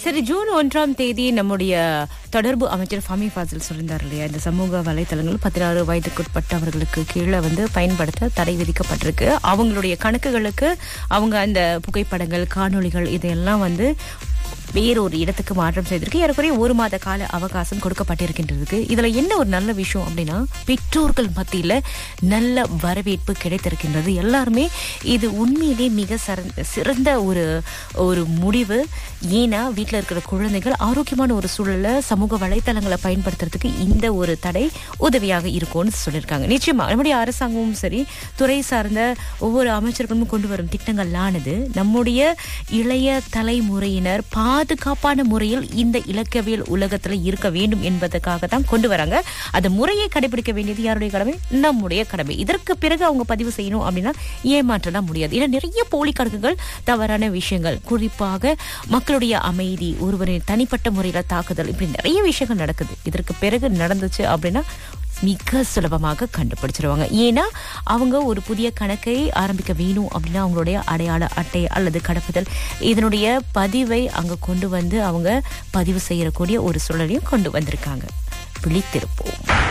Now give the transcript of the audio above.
சரி ஜூன் ஒன்றாம் தேதி நம்முடைய தொடர்பு அமைச்சர் ஃபமி ஃபாசில் சொல்லியிருந்தார் இல்லையா இந்த சமூக வலைத்தளங்கள் பதினாறு வயதுக்குட்பட்டவர்களுக்கு கீழே வந்து பயன்படுத்த தடை விதிக்கப்பட்டிருக்கு அவங்களுடைய கணக்குகளுக்கு அவங்க அந்த புகைப்படங்கள் காணொளிகள் இதையெல்லாம் வந்து வேறொரு இடத்துக்கு மாற்றம் செய்திருக்கு ஏறக்குறைய ஒரு மாத கால அவகாசம் கொடுக்கப்பட்டிருக்கின்றதுக்கு இதுல என்ன ஒரு நல்ல விஷயம் அப்படின்னா பெற்றோர்கள் மத்தியில நல்ல வரவேற்பு கிடைத்திருக்கின்றது எல்லாருமே இது உண்மையிலே மிக சிறந்த சிறந்த ஒரு ஒரு முடிவு ஏன்னா வீட்டில் இருக்கிற குழந்தைகள் ஆரோக்கியமான ஒரு சூழல்ல சமூக வலைத்தளங்களை பயன்படுத்துறதுக்கு இந்த ஒரு தடை உதவியாக இருக்கும்னு சொல்லியிருக்காங்க நிச்சயமா நம்முடைய அரசாங்கமும் சரி துறை சார்ந்த ஒவ்வொரு அமைச்சர்களும் கொண்டு வரும் திட்டங்களானது நம்முடைய இளைய தலைமுறையினர் பாதுகாப்பான முறையில் இந்த இலக்கவியல் உலகத்துல இருக்க வேண்டும் என்பதற்காக தான் கொண்டு வராங்க அந்த முறையை கடைபிடிக்க வேண்டியது யாருடைய கடமை நம்முடைய கடமை இதற்கு பிறகு அவங்க பதிவு செய்யணும் அப்படின்னா ஏமாற்றலாம் முடியாது ஏன்னா நிறைய போலி கணக்குகள் தவறான விஷயங்கள் குறிப்பாக மக்களுடைய அமைதி ஒருவரின் தனிப்பட்ட முறையில தாக்குதல் இப்படி நிறைய விஷயங்கள் நடக்குது இதற்கு பிறகு நடந்துச்சு அப்படின்னா மிக சுலபமாக கண்டுபிடிச்சிருவாங்க ஏன்னா அவங்க ஒரு புதிய கணக்கை ஆரம்பிக்க வேணும் அப்படின்னா அவங்களுடைய அடையாள அட்டை அல்லது கடப்புதல் இதனுடைய பதிவை அங்க கொண்டு வந்து அவங்க பதிவு செய்யக்கூடிய ஒரு சூழலையும் கொண்டு வந்திருக்காங்க விழித்திருப்போம்